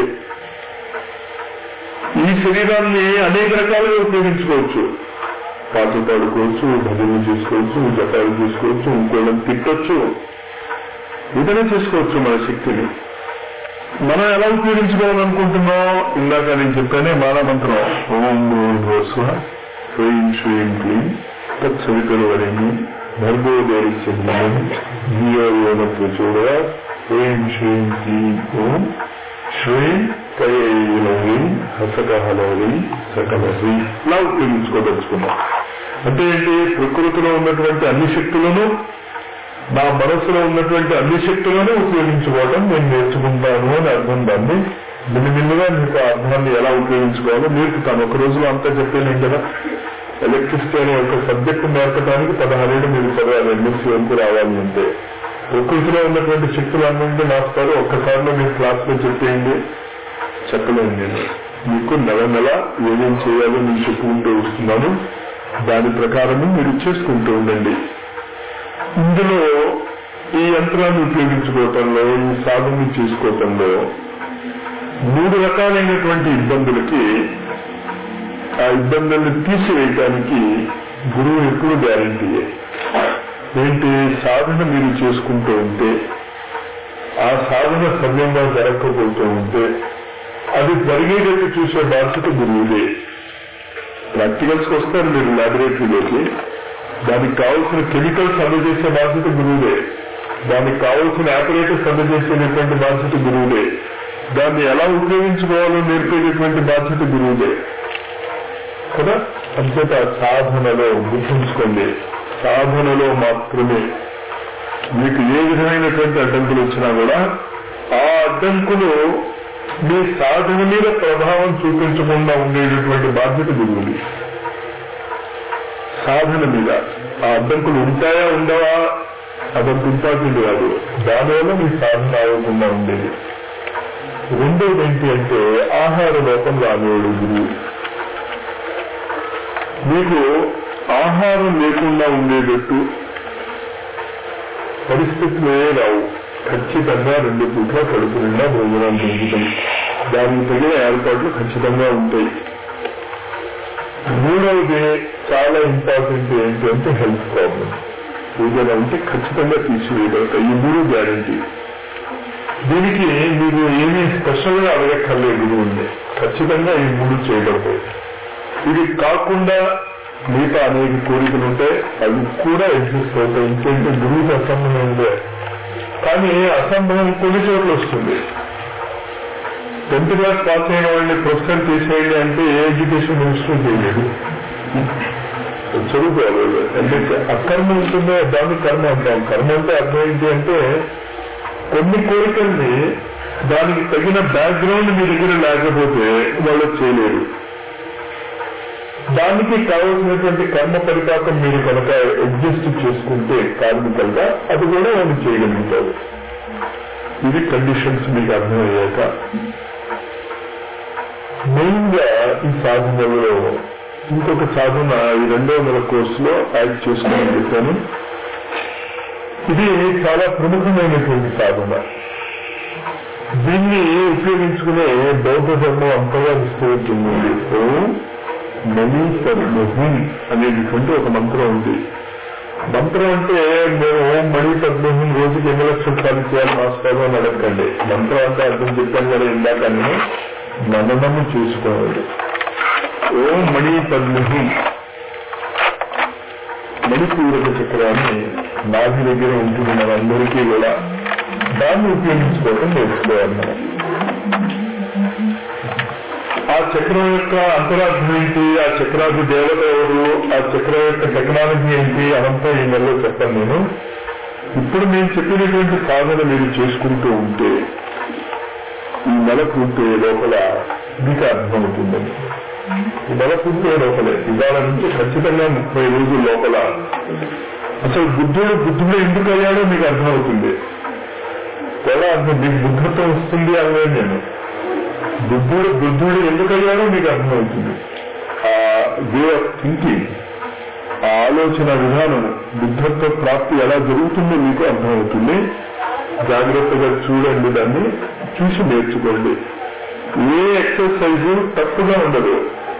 ఈ శరీరాన్ని అనేక రకాలుగా ఉపయోగించుకోవచ్చు పాటలు పాడుకోవచ్చు భజనలు చేసుకోవచ్చు జపాలు చేసుకోవచ్చు ఇంకోళ్ళని తిట్టొచ్చు ఏదైనా చేసుకోవచ్చు మన శక్తిని మనం ఎలా ఉపయోగించుకోవాలనుకుంటున్నాం ఇందాక నేను చెప్పానే మానమంత్రం ఓం భూర్భువస్వ హ్రీం శ్రీం క్లీం తత్సవితులవరేణి భర్గోదేవి సింహం ధియో యోన ప్రచోదయ హ్రీం శ్రీం క్లీం ఓం శ్రీం కయీ హసకహలీ సకలహీ ఇలా ఉపయోగించుకోదలుచుకున్నాం అంటే ఏంటి ప్రకృతిలో ఉన్నటువంటి అన్ని శక్తులను నా మనసులో ఉన్నటువంటి అన్ని శక్తులను ఉపయోగించుకోవడం నేను నేర్చుకుంటాను అని అర్థం దాన్ని మిల్లిమిల్లుగా మీకు ఆ అర్థాన్ని ఎలా ఉపయోగించుకోవాలో నేర్పుతాను ఒక రోజులో అంతా చెప్పేలేం కదా ఎలక్ట్రిసిటీ అనే ఒక సబ్జెక్టు నేర్పడానికి పదహారేళ్ళు మీరు చదవాలి ఎంఎస్సీ వరకు రావాలి అంటే ప్రకృతిలో ఉన్నటువంటి శక్తులు అన్నింటి మాస్తారు ఒక్కసారిలో మీరు క్లాస్ లో చెప్పేయండి చెప్పలేను నేను మీకు నెల నెల ఏమేం చేయాలో నేను చెప్పుకుంటూ వస్తున్నాను దాని ప్రకారము మీరు చేసుకుంటూ ఉండండి ఇందులో ఈ యంత్రాన్ని ఉపయోగించుకోవటంలో ఈ సాధన చేసుకోవటంలో మూడు రకాలైనటువంటి ఇబ్బందులకి ఆ ఇబ్బందుల్ని తీసివేయటానికి గురువు ఎప్పుడు గ్యారంటీ ఏంటి సాధన మీరు చేసుకుంటూ ఉంటే ఆ సాధన సవ్యంగా జరగకపోతూ ఉంటే అది జరిగేటట్టు చూసే బాధ్యత గురువుదే ప్రాక్టికల్స్కి వస్తారు మీరు ల్యాబొరేటరీలోకి దానికి కావాల్సిన కెమికల్స్ అందజేసే బాధ్యత గురువుదే దానికి కావాల్సిన ఆపరేటర్స్ అందజేసేటటువంటి బాధ్యత గురువుదే దాన్ని ఎలా ఉపయోగించుకోవాలో నేర్పేటటువంటి బాధ్యత గురువుదే కదా అంతేత సాధనలో గుర్తుంచుకోండి సాధనలో మాత్రమే మీకు ఏ విధమైనటువంటి అడ్డంకులు వచ్చినా కూడా ఆ అడ్డంకులు మీ సాధన మీద ప్రభావం చూపించకుండా ఉండేటటువంటి బాధ్యత గురువుది సాధన మీద ఆ అడ్డంకులు ఉంటాయా ఉండవా అదంత ఇంపార్టెంట్ కాదు దానివల్ల మీ సాధన ఆగకుండా ఉండేది రెండోది ఏంటి అంటే ఆహార లోపం రానివాడు గురువు మీకు ఆహారం లేకుండా ఉండేటట్టు పరిస్థితులు ఏ రావు ఖచ్చితంగా రెండు పూట్ల కడుపు నిండా భోజనాలు దొరుకుతాయి దానికి తగిన ఏర్పాట్లు ఖచ్చితంగా ఉంటాయి మూడవది చాలా ఇంపార్టెంట్ ఏంటంటే హెల్త్ ప్రాబ్లం ఏదైనా ఉంటే ఖచ్చితంగా తీసివేయగలుగుతాయి ఈ మూడు గ్యారంటీ దీనికి మీరు ఏమీ స్పెషల్ గా అడగక్కర్లేదు ఉంది ఖచ్చితంగా ఈ మూడు చేయగలుగుతాయి ఇది కాకుండా మిగతా అనేక కోరికలు ఉంటాయి అవి కూడా ఎగ్జిస్ట్ అవుతాయి ఇంకేంటే గురువుకి అసంభవం ఉందే కానీ అసంభవం కొన్ని చోట్ల వస్తుంది టెన్త్ క్లాస్ పాస్ అయిన వాళ్ళని ప్రొఫెసర్ చేసేయండి అంటే ఏ ఎడ్యుకేషన్ మినిస్టర్ చేయలేదు చదువుకోవాలి వాళ్ళు. అంటే అకర్మ ఉంటుందో దాన్ని కర్మ అంటాం కర్మ అంటే అర్థం ఏంటి అంటే కొన్ని కోరికల్ని దానికి తగిన బ్యాక్గ్రౌండ్ మీ దగ్గర లేకపోతే వాళ్ళు చేయలేరు దానికి కావలసినటువంటి కర్మ పరిపాకం మీరు కనుక అడ్జస్ట్ చేసుకుంటే కార్మికంగా అది కూడా వాళ్ళు చేయగలుగుతారు ఇది కండిషన్స్ మీకు అర్థమయ్యాక మెయిన్ గా ఈ సాధనలో ఇంకొక సాధన ఈ రెండవ నెల కోర్సులో యాడ్ చేసుకోమని చెప్పాను ఇది చాలా ప్రముఖమైనటువంటి సాధన దీన్ని ఉపయోగించుకునే బౌద్ధ ధర్మం అంతగా విస్తరించింది ఓం మనీ పద్మహుం అనేటటువంటి ఒక మంత్రం ఉంది మంత్రం అంటే మేము ఓం మణి పద్మహుం రోజుకి ఎన్ని లక్షలు సార్లు చేయాలి మాస్టర్ అని అడగండి మంత్రం అంటే అర్థం చెప్పాను కదా ఇందాక మననము చేసుకోవాలి ఓం మణి పద్మహుం మణిపూరక చక్రాన్ని నాభి దగ్గర ఉంటుంది మనందరికీ కూడా దాన్ని ఉపయోగించుకోవడం నేర్చుకోవాలి మనం ఆ చక్రం యొక్క అంతరార్థం ఏంటి ఆ చక్రాది దేవత ఎవరు ఆ చక్రం యొక్క టెక్నాలజీ ఏంటి అదంతా ఈ నెలలో చెప్పాను నేను ఇప్పుడు నేను చెప్పినటువంటి సాధన మీరు చేసుకుంటూ ఉంటే ఈ నెల పూర్తయ్యే లోపల మీకు అర్థమవుతుందని ఈ నెల పూర్తయ్యే లోపలే ఇవాళ నుంచి ఖచ్చితంగా ముప్పై రోజుల లోపల అసలు బుద్ధుడు బుద్ధుడు ఎందుకు అయ్యాడో మీకు అర్థమవుతుంది ఎలా అర్థం మీకు బుద్ధత్వం వస్తుంది అనలేదు నేను బుద్ధుడు బుద్ధుడు ఎందుకు అయ్యాడో మీకు అర్థమవుతుంది ఆ వే ఆఫ్ థింకింగ్ ఆ ఆలోచన విధానం బుద్ధత్వ ప్రాప్తి ఎలా జరుగుతుందో మీకు అర్థమవుతుంది జాగ్రత్తగా చూడండి దాన్ని చూసి నేర్చుకోండి ఏ ఎక్సర్సైజ్ తప్పుగా ఉండదు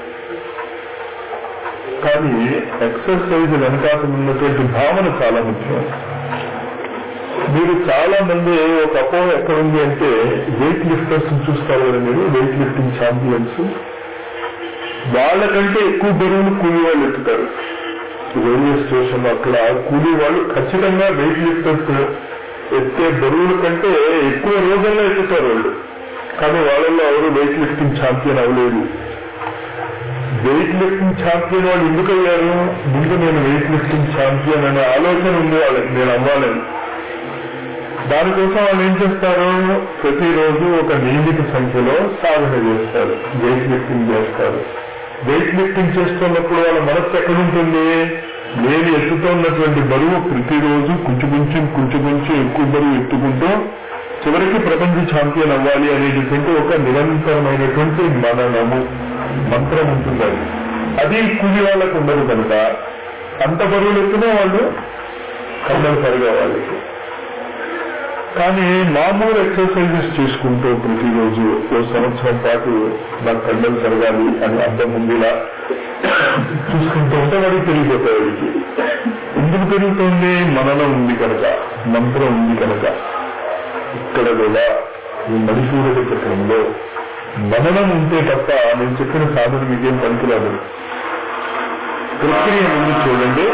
కానీ ఎక్సర్సైజ్ వెనకాల ఉన్నటువంటి భావన చాలా ముఖ్యం మీరు చాలా మంది ఒక అపోహ ఎక్కడ ఉంది అంటే వెయిట్ లిఫ్టర్స్ చూస్తారు కదా మీరు వెయిట్ లిఫ్టింగ్ ఛాంపియన్స్ వాళ్ళకంటే ఎక్కువ బరువులు కూలీ వాళ్ళు ఎత్తుతారు రైల్వే స్టేషన్ అక్కడ కూలీ వాళ్ళు ఖచ్చితంగా వెయిట్ లిఫ్టర్స్ ఎత్తే బరువుల కంటే ఎక్కువ రోజుల్లో ఎత్తుతారు వాళ్ళు కానీ వాళ్ళల్లో ఎవరు వెయిట్ లిఫ్టింగ్ ఛాంపియన్ అవ్వలేదు వెయిట్ లిఫ్టింగ్ ఛాంపియన్ వాళ్ళు ఎందుకు అయ్యారు ముందు నేను వెయిట్ లిఫ్టింగ్ ఛాంపియన్ అనే ఆలోచన ఉంది వాళ్ళకి నేను అవ్వాలని దానికోసం వాళ్ళు ఏం చేస్తారు ప్రతిరోజు ఒక నియమిత సంఖ్యలో సాధన చేస్తారు వెయిట్ లిఫ్టింగ్ చేస్తారు వెయిట్ లిఫ్టింగ్ చేస్తున్నప్పుడు వాళ్ళ మనస్సు ఎక్కడుంటుంది నేను ఎత్తుతున్నటువంటి బరువు ప్రతిరోజు కొంచెం కొంచెం కొంచెం కొంచెం ఎక్కువ బరువు ఎత్తుకుంటూ చివరికి ప్రపంచ ఛాంపియన్ అవ్వాలి అనేటటువంటి ఒక నిరంతరమైనటువంటి మననము మంత్రం ఉంటుంది అది అది కూలి వాళ్ళకు ఉండదు కనుక అంత బరువులు ఎత్తున వాళ్ళు కంపల్సరిగా వాళ్ళకి కానీ మామూలు ఎక్సర్సైజెస్ చేసుకుంటూ ప్రతిరోజు ఓ సంవత్సరం పాటు నాకు కండలు జరగాలి అని అర్థం ఉందిలా చూసుకుంటూ ఉంటే వాడికి పెరిగిపోతాయి వాడికి ఎందుకు పెరుగుతుంది మననం ఉంది కనుక మంత్రం ఉంది కనుక ఇక్కడ కూడా ఈ మణిపూరక చక్రంలో మననం ఉంటే తప్ప నేను చెప్పిన సాధన మీకేం పనికిరాదు ప్రక్రియ ముందు చూడండి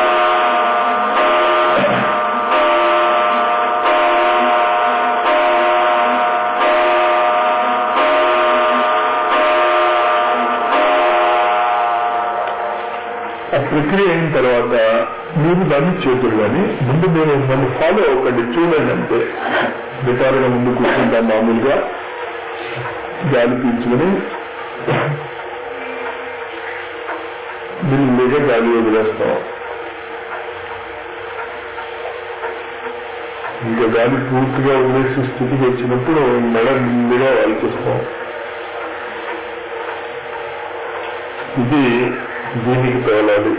ఆ ప్రక్రియ అయిన తర్వాత మీరు దాన్ని చేతులు కానీ ముందు మీరు నన్ను ఫాలో అవ్వకండి చూడండి అంతే రిటార్గా ముందు కూర్చుంటాం మామూలుగా గాలి పీల్చుకుని మెల్లిగా గాలి వదిలేస్తాం ఇంకా గాలి పూర్తిగా వదిలేసే స్థితికి వచ్చినప్పుడు మెడ మెల్లిగా వాల్చేస్తాం ఇది దీనికి తేలాలి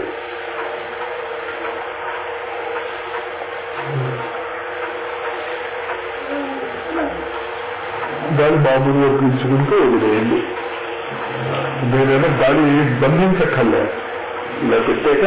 గాలి మామూలుగా పీల్చుకుంటూ వదిలేయండి నేనైనా గాలి బంధించక్కర్లే ఇలా పెట్టాక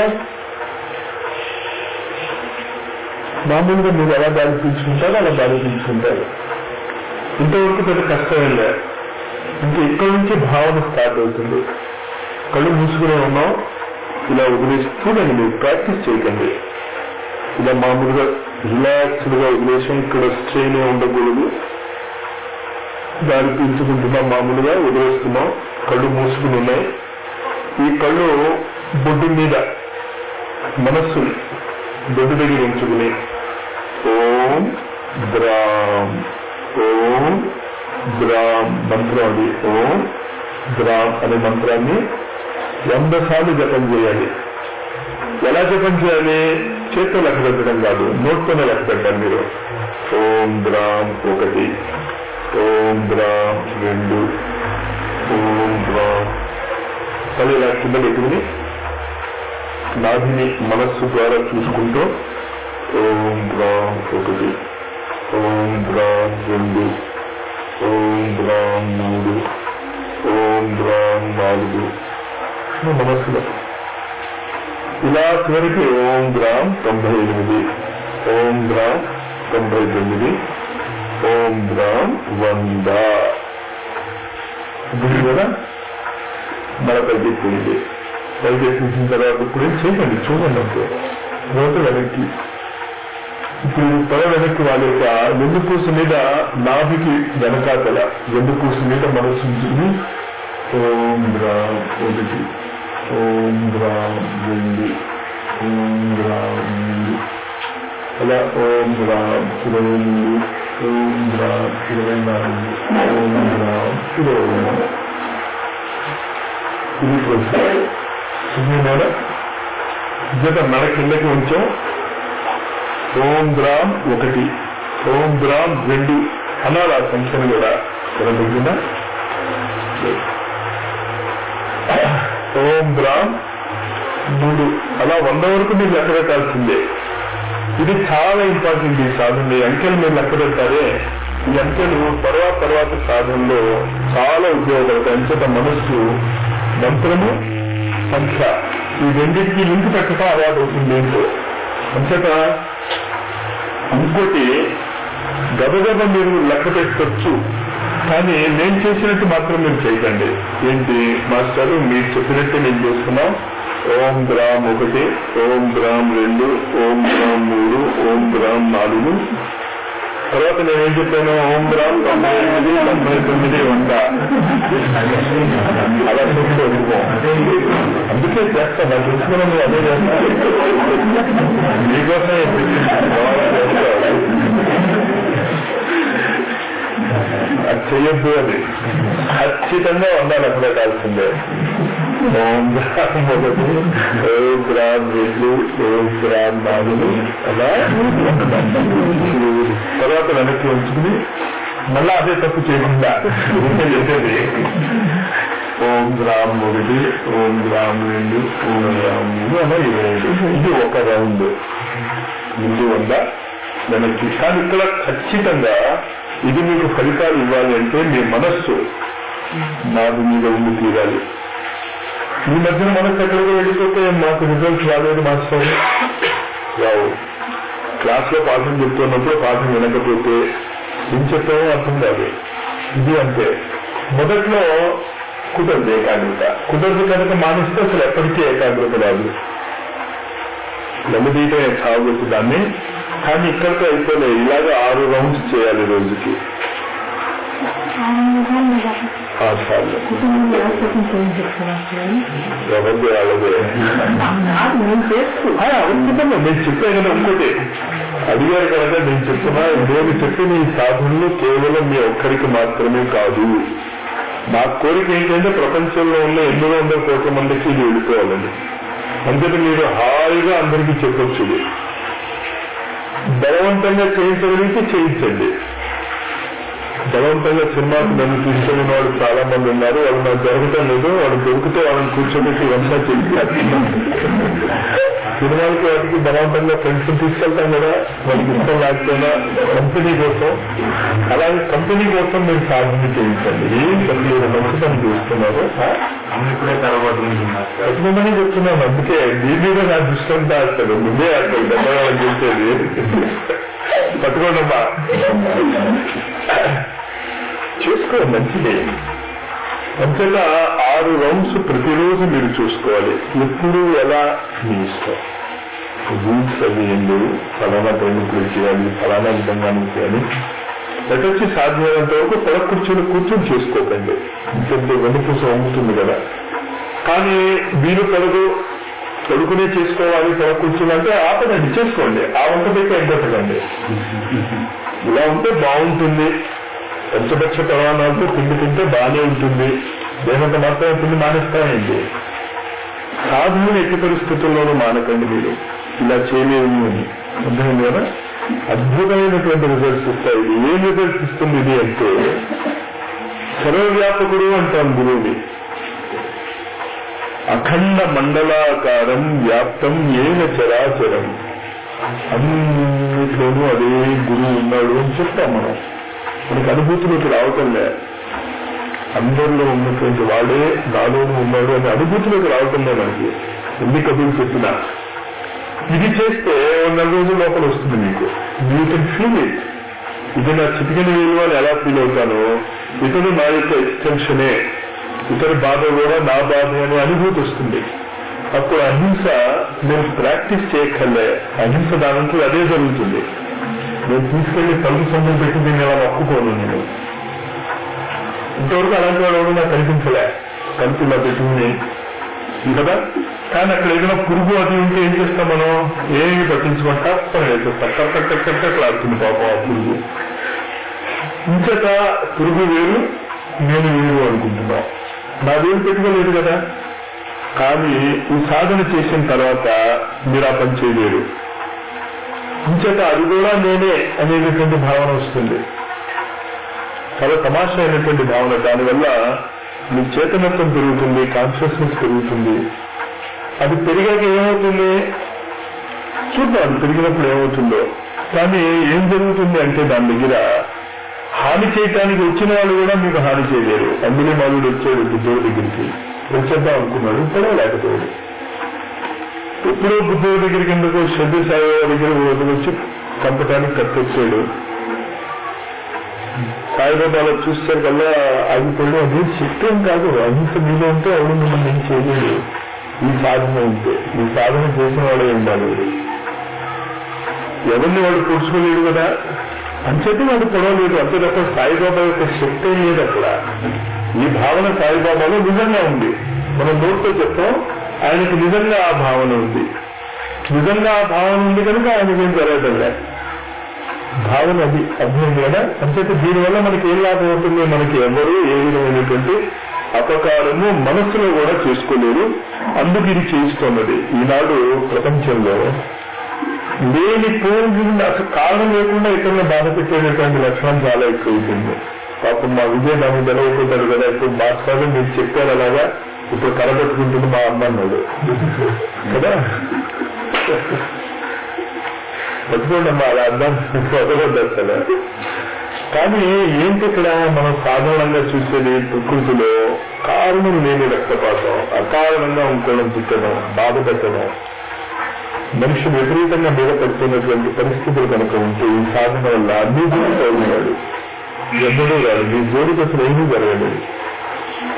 మామూలుగా మీరు ఎలా గాలి పీల్చుకుంటారో అలా గాలి పీల్చుకుంటారు ఇంతవరకు పెద్ద కష్టమేం లే ఇంకా ఇక్కడి నుంచి భావన స్టార్ట్ అవుతుంది కళ్ళు మూసుకునే ఉన్నాం ఇలా వదిలేసి చూడండి మీరు ప్రాక్టీస్ చేయకండి ఇలా మామూలుగా రిలాక్స్డ్ గా వదిలేసాం ఇక్కడ స్ట్రెయిన్ ఉండకూడదు గాలి పీల్చుకుంటున్నాం మామూలుగా వదిలేస్తున్నాం కళ్ళు మూసుకుని ఉన్నాయి ఈ కళ్ళు బొడ్డు మీద మనస్సు బొడ్డు దగ్గర ఉంచుకుని ఓం ద్రామ్ ఓం ద్రామ్ మంత్రం అది ఓం ద్రామ్ అనే మంత్రాన్ని వంద సార్లు జపం చేయాలి ఎలా జపం చేయాలి చేత్తో లెక్క పెట్టడం కాదు నోట్తోనే లెక్క పెట్టాలి మీరు ఓం ద్రామ్ ఒకటి ఓం ద్రామ్ రెండు ఓం ద్రామ్ అది ఇలా కింద పెట్టుకుని నాభిని మనస్సు ద్వారా చూసుకుంటూ ఓం ద్రామ్ ఒకటి ఓం ద్రామ్ రెండు ఓం ద్రామ్ మూడు ఓం ద్రామ్ నాలుగు మనస్సులో ఇలా చివరికి ఓం గ్రామ్ తొంభై ఎనిమిది ఓం గ్రామ్ తొంభై తొమ్మిది ఓం గ్రామ్ వంద దీని కూడా మన తగ్గిపోయింది తగ్గించిన తర్వాత ఇప్పుడు ఏం చేయకండి చూడండి అంతే తర్వాత వెనక్కి ఇప్పుడు తల వెనక్కి వాళ్ళ యొక్క వెన్నుపూస మీద నాభికి వెనకాతల వెన్నుపూస మీద మనసు ఉంచుకుని ఓం గ్రామ్ ఒకటి ఓం గ్రామ్ రెండు ఓం గ్రామ్ మూడు అలా ఓం గ్రామ్ ఇరవై మూడు ఓం గ్రామ్ ఇరవై నాలుగు ఓం గ్రామ్ ఇరవై మూడు ఇది ప్రశ్న మేడ జత మెడ కిందకి ఉంచాం ఓం గ్రామ్ ఒకటి ఓం గ్రామ్ రెండు అనాలి ఆ సంఖ్యను కూడా రెండు కింద ఓం గ్రామ్ మూడు అలా వంద వరకు మీరు లెక్క పెట్టాల్సిందే ఇది చాలా ఇంపార్టెంట్ ఈ సాధన ఈ అంకెలు మీరు లెక్క పెట్టారే ఈ అంకెలు తర్వాత తర్వాత సాధనలో చాలా ఉపయోగపడతాయి అంచేత మనస్సు మంత్రము సంఖ్య ఈ రెండింటికి లింక్ పెట్టడం అలవాటు అవుతుంది ఏంటో అంచేత ఇంకోటి గబగబ మీరు లెక్క పెట్టచ్చు కానీ నేను చేసినట్టు మాత్రం మీరు చేయకండి ఏంటి మాస్టారు మీరు చెప్పినట్టు నేను చేస్తున్నాం ఓం గ్రామ్ ఒకటి ఓం గ్రామ్ రెండు ఓం గ్రామ్ మూడు ఓం గ్రామ్ నాలుగు తర్వాత నేనేం చెప్పాను ఓం గ్రామ్ తొంభై ఎనిమిది తొంభై తొమ్మిది వంద అలా చెప్తూ వెళ్ళిపో అందుకే చేస్తా నాకు తెలుసుకున్నా నువ్వు అదే చేస్తా మీకోసమే అది చెయ్యొద్దు అది ఖచ్చితంగా ఉండాలి అక్కడ పెట్టాల్సిందే ఓం గ్రామ్ ఒకటి ఓం గ్రామ్ రెండు ఓం గ్రామ్ నాలుగు అలా తర్వాత వెనక్కి ఉంచుకుని మళ్ళా అదే తప్పు చేయకుండా ఇంకా చెప్పేది ఓం గ్రామ్ ఒకటి ఓం గ్రామ్ రెండు ఓం గ్రామ్ మూడు అలా ఇరవై ఐదు ఇది ఒక రౌండ్ ముందు వంద వెనక్కి కానీ ఇక్కడ ఖచ్చితంగా ఇది మీకు ఫలితాలు ఇవ్వాలి అంటే మీ మనస్సు నాకు మీద ఉండి తీరాలి ఈ మధ్యన మనస్సు ఎక్కడికి వెళ్ళిపోతే మాకు రిజల్ట్స్ రాలేదు మాస్టర్ రావు క్లాస్ లో పాఠం చెప్తున్నప్పుడు పాఠం వినకపోతే ఏం చెప్పామో అర్థం కాదు ఇది అంతే మొదట్లో కుదరదు ఏకాగ్రత కుదరదు కనుక మానేస్తే అసలు ఎప్పటికీ ఏకాగ్రత రాదు నెమ్మదిగా సాగొచ్చు దాన్ని కానీ ఇక్కడితో అయిపోలే ఇలాగ ఆరు రౌండ్స్ చేయాలి రోజుకి ఆరు సార్లు ఎవరిది వాళ్ళదే ఆ, అవుతుందమ్మా నేను చెప్పాను కదా ఇంకోటి అడిగారు కనుక నేను చెప్తున్నా నేను చెప్పిన ఈ సాధనలు కేవలం మీ ఒక్కరికి మాత్రమే కాదు నా కోరిక ఏంటంటే ప్రపంచంలో ఉన్న ఎనిమిది వందల కోట్ల మందికి ఇది వెళ్ళిపోవాలని అందుకని మీరు హాయిగా అందరికీ చెప్పొచ్చు ఇది. బలవంతంగా చేయించగలిగితే చేయించండి బలవంతంగా సినిమాకి నన్ను తీసుకెళ్ళిన వాళ్ళు చాలా మంది ఉన్నారు వాళ్ళు నాకు జరగటం లేదు వాళ్ళు దొరికితే వాళ్ళని కూర్చోబెట్టి ఇవంతా చేసి సినిమాలకి వాటికి బలవంతంగా ఫ్రెండ్స్ తీసుకెళ్తాం కదా వాళ్ళకి ఇష్టం లేకపోయినా కంపెనీ కోసం అలాగే కంపెనీ కోసం మీరు సాధన చేయించండి ఏం మీరు మంచి పని చేస్తున్నారు ఇప్పుడే తరబడుతున్నారు ప్రతిమని చెప్తున్నాను అందుకే దీని మీద నా దృష్టి అంతా అసలు ముందే అసలు గతంలో చేసేది పట్టుకోండమ్మా చేసుకో మంచిది అంతేగా ఆరు రౌండ్స్ ప్రతిరోజు మీరు చూసుకోవాలి ఎప్పుడు ఎలా మీ ఇష్టం రూల్స్ అవి ఏం లేవు ఫలానా టైంకి చేయాలి ఫలానా విధంగా చేయాలి ఎటొచ్చి సాధ్యమైనంత వరకు పొల కూర్చొని కూర్చొని చేసుకోకండి ఎందుకంటే వెనుక అమ్ముతుంది కదా కానీ వీలు కలదు కొడుకునే చేసుకోవాలి పొల కూర్చొని అంటే ఆపదండి చేసుకోండి ఆ వంట పెట్టి ఎగ్గొట్టకండి ఇలా ఉంటే బాగుంటుంది పంచపక్ష ప్రమాణాలతో తిండి తింటే బాగానే ఉంటుంది దేనంత మాత్రమే తిండి మానేస్తానండి సాధనలు ఎట్టి పరిస్థితుల్లోనూ మానకండి మీరు ఇలా చేయలేము అని అర్థమైంది కదా అద్భుతమైనటువంటి రిజల్ట్స్ ఇస్తాయి ఇది ఏం రిజల్ట్స్ ఇస్తుంది ఇది అంటే సర్వవ్యాపకుడు అంటాం గురువుని అఖండ మండలాకారం వ్యాప్తం ఏన చరాచరం అన్నిట్లోనూ అదే గురువు ఉన్నాడు అని చెప్తాం మనం మనకి అనుభూతిలోకి రావటం లే అందరిలో ఉన్నటువంటి వాడే నాలోనూ ఉన్నాడు అనే అనుభూతిలోకి రావటం లే మనకి ఎన్ని కబుర్లు చెప్పినా ఇది చేస్తే ఓ నెల రోజుల లోపల వస్తుంది మీకు యూ కెన్ ఫీల్ ఇట్ ఇది నా చిటికిన విలువ అని ఎలా ఫీల్ అవుతానో ఇతడు నా యొక్క ఎక్స్టెన్షనే ఇతని బాధ కూడా నా బాధ అనే అనుభూతి వస్తుంది అప్పుడు అహింస నేను ప్రాక్టీస్ చేయక్కర్లే అహింస దానంతో అదే జరుగుతుంది నేను తీసుకెళ్లి తలుపు సొమ్ము పెట్టి దీన్ని ఎలా ఒప్పుకోను నేను ఇంతవరకు అలాంటి వాడు ఎవరు నాకు కనిపించలే తలుపు ఇలా పెట్టుకుని కదా కానీ అక్కడ ఏదైనా పురుగు అది ఉంటే ఏం చేస్తాం మనం ఏమి పట్టించుకుంటా పని వేసేస్తాం కట్ట కట్ట కట్టలాడుతుంది పాపం ఆ పురుగు ఇంచేత పురుగు వేరు నేను వేరు అనుకుంటున్నా నా వేరు పెట్టుకోలేదు కదా కానీ ఈ సాధన చేసిన తర్వాత మీరు ఆ పని చేయలేరు ఇంచేత అది కూడా నేనే అనేటటువంటి భావన వస్తుంది చాలా తమాషా అయినటువంటి భావన దానివల్ల మీ చేతనత్వం పెరుగుతుంది కాన్షియస్నెస్ పెరుగుతుంది అది పెరిగాక ఏమవుతుంది చూద్దాం పెరిగినప్పుడు ఏమవుతుందో కానీ ఏం జరుగుతుంది అంటే దాని దగ్గర హాని చేయటానికి వచ్చిన వాళ్ళు కూడా మీకు హాని చేయలేరు అందులో మాలుడు వచ్చాడు బుద్ధుడి దగ్గరికి వచ్చేద్దాం అనుకున్నాడు పొడవలేకపోయాడు ఎప్పుడో బుద్ధుడి దగ్గరికి ఎందుకు శ్రద్ధ సాయి దగ్గర వచ్చి చంపటానికి కట్టొచ్చాడు సాయిబాబాలో చూస్తే కల్లా ఆగిపోయి అది శక్తి కాదు అహింస మీలో ఉంటే ఎవరు మిమ్మల్ని ఏం చేయలేదు ఈ సాధన ఉంటే ఈ సాధన చేసిన వాడే ఉండాలి ఎవరిని వాడు కూర్చోలేడు కదా అంచేత వాడు పొడవలేదు అంతే తప్ప సాయిబాబా యొక్క శక్తి ఏం లేదు అక్కడ ఈ భావన సాయిబాబాలో నిజంగా ఉంది మనం నోట్తో చెప్తాం ఆయనకి నిజంగా ఆ భావన ఉంది నిజంగా ఆ భావన ఉంది కనుక ఆయనకేం జరగటం లేదు భావన అది అర్థం కదా అంచేత దీనివల్ల మనకి ఏం లాభం అవుతుంది మనకి ఎవరు ఏ విధమైనటువంటి అపకారము మనస్సులో కూడా చేసుకోలేరు అందుకు ఇది చేయిస్తున్నది ఈనాడు ప్రపంచంలో లేని పూర్వం అసలు కారణం లేకుండా ఇతరులను బాధ పెట్టేటటువంటి లక్షణం చాలా ఎక్కువ అవుతుంది పాపం మా విజయ్ నాకు తెలవకుంటాడు కదా ఇప్పుడు మాస్టర్ మీరు చెప్పారు అలాగా ఇప్పుడు కలబెట్టుకుంటుంది మా అమ్మ అన్నాడు కదా పట్టుకోండి అమ్మా అలా అర్థం వదలొద్దు అసలు కానీ ఏంటి ఇక్కడ మనం సాధారణంగా చూసేది ప్రకృతిలో కారణం లేని రక్తపాతం అకారణంగా ఇంకోవడం పుట్టడం బాధ పెట్టడం మనిషి విపరీతంగా మీద పడుతున్నటువంటి పరిస్థితులు కనుక ఉంటే ఈ సాధన వల్ల అన్ని దూరం అవుతున్నాడు ఎన్నడూ కాదు మీ జోడికి అసలు ఏమీ జరగలేదు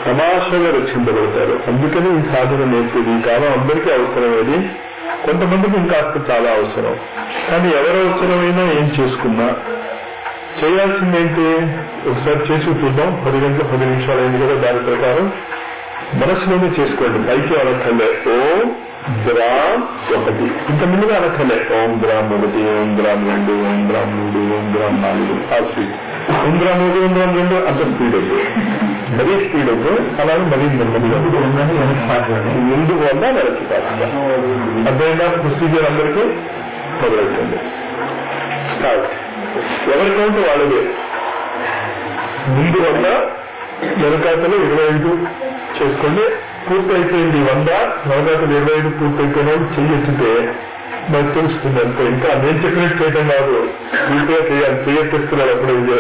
తమాషగా రక్షింపబడతారు అందుకని ఈ సాధన నేర్పేది ఈ కాలం అందరికీ అవసరమేది కొంతమందికి ఇంకా చాలా అవసరం కానీ ఎవరు అవసరమైనా ఏం చేసుకున్నా చేయాల్సిందేంటి ఒకసారి చేసి చూద్దాం పది గంటల పది నిమిషాలు అయింది కదా దాని ప్రకారం మనసులోనే చేసుకోండి పైకి అనక్కర్లే ఓం గ్రామ్ ఒకటి ఇంత ముందుగా అనక్కర్లే ఓం గ్రామ్ ఒకటి ఓం గ్రామ్ రెండు ఓం గ్రామ్ మూడు ఓం గ్రామ్ నాలుగు ఆ స్పీడ్ ఓం గ్రామ్ ఒకటి ఓం గ్రామ్ రెండు అంత స్పీడ్ వద్దు మరీ స్పీడ్ వద్దు అలాగే మరీ నెమ్మదిగా ముందు వల్ల వెనక్కి కాకుండా అర్థమైనా ప్రొసీజర్ అందరికీ మొదలవుతుంది స్టార్ట్ ఎవరి కౌంట్ వాళ్ళదే ముందు వంద వెనకాతలు ఇరవై ఐదు చేసుకోండి పూర్తి అయిపోయింది వంద వెనకాతలు ఇరవై ఐదు పూర్తి అయిపోయిన వాళ్ళు చెయ్యి ఎత్తితే మనకు తెలుస్తుంది అంతే ఇంకా నేను చెప్పినట్టు చేయడం కాదు పూర్తిగా చేయాలి చెయ్యెత్తిస్తున్నారు అప్పుడు ఇదే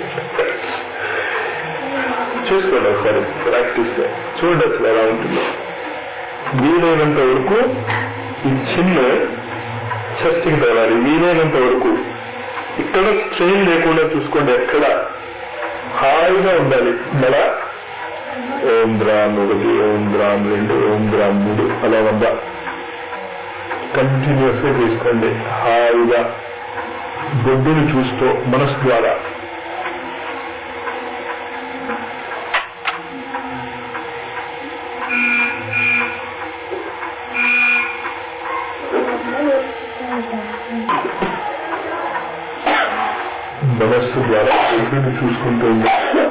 చూసుకోండి ఒకసారి ప్రాక్టీస్ చూడండి అసలు ఎలా ఉంటుందో వీలైనంత వరకు ఈ చిన్న చర్చకి తగలాలి వీలైనంత వరకు ఇక్కడ స్ట్రెయిన్ లేకుండా చూసుకోండి ఎక్కడ హాయిగా ఉండాలి మెడ ఓం గ్రామ్ ఒకటి ఓం గ్రామ్ రెండు ఓం గ్రామ్ మూడు అలా వంద కంటిన్యూస్ గా తీసుకోండి హాయిగా బొడ్డుని చూస్తూ మనసు ద్వారా మనస్సు ద్వారా బొడ్డుని చూసుకుంటూ ఉండాలి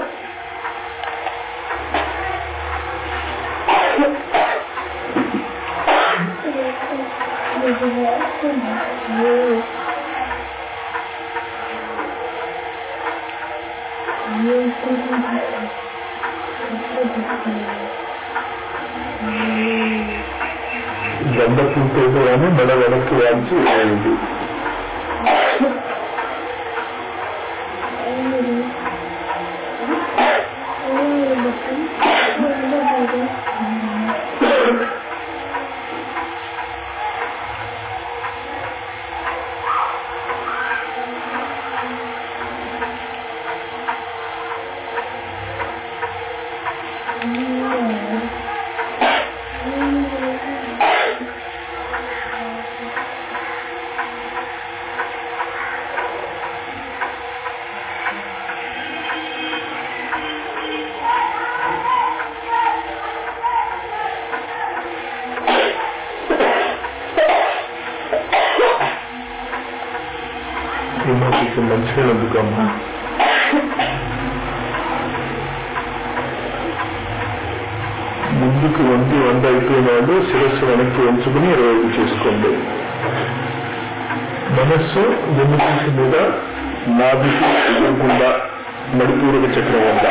గంట పూర్తయిపోగానే మెడ వెనక్కి వాల్చి వేయండి కొంచెం మంచిగా అందుకమ్మా ముందుకు వంది వంద అయిపోయిన వాళ్ళు శిరస్సు వెనక్కి ఉంచుకుని ఇరవై ఐదు చేసుకోండి మనస్సు వెన్నుపూసి మీద నాభికి ఎదురకుండా నడిపూరక చక్రం వద్ద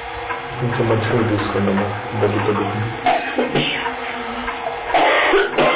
కొంచెం మంచిగా తీసుకోండి అమ్మా దగ్గు తగ్గుతుంది